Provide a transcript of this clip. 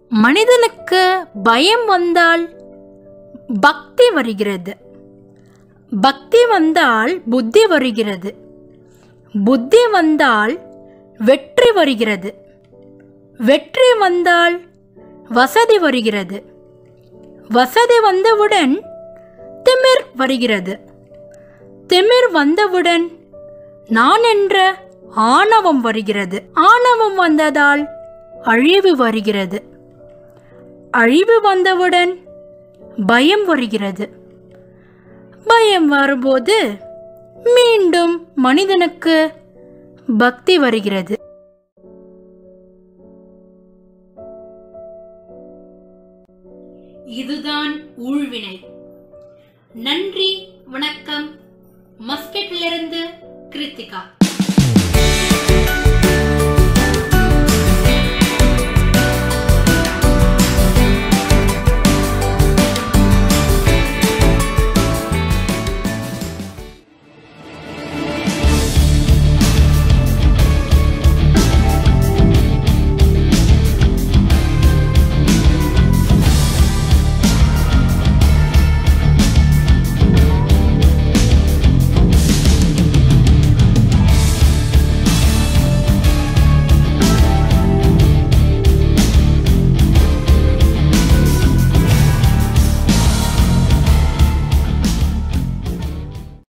மனிதனுக்கு பயம் வந்தால் பக்தி வருகிறது பக்தி வந்தால் புத்தி வருகிறது புத்தி வந்தால் வெற்றி வருகிறது வெற்றி வந்தால் வசதி வருகிறது வசதி வந்தவுடன் திமிர் வருகிறது திமிர் வந்தவுடன் நான் என்ற ஆணவம் வருகிறது ஆணவம் வந்ததால் அழிவு வருகிறது அழிவு வந்தவுடன் பயம் வருகிறது பயம் வரும்போது மீண்டும் மனிதனுக்கு பக்தி வருகிறது இதுதான் ஊழ்வினை நன்றி வணக்கம் மஸ்கெட்டிலிருந்து கிருத்திகா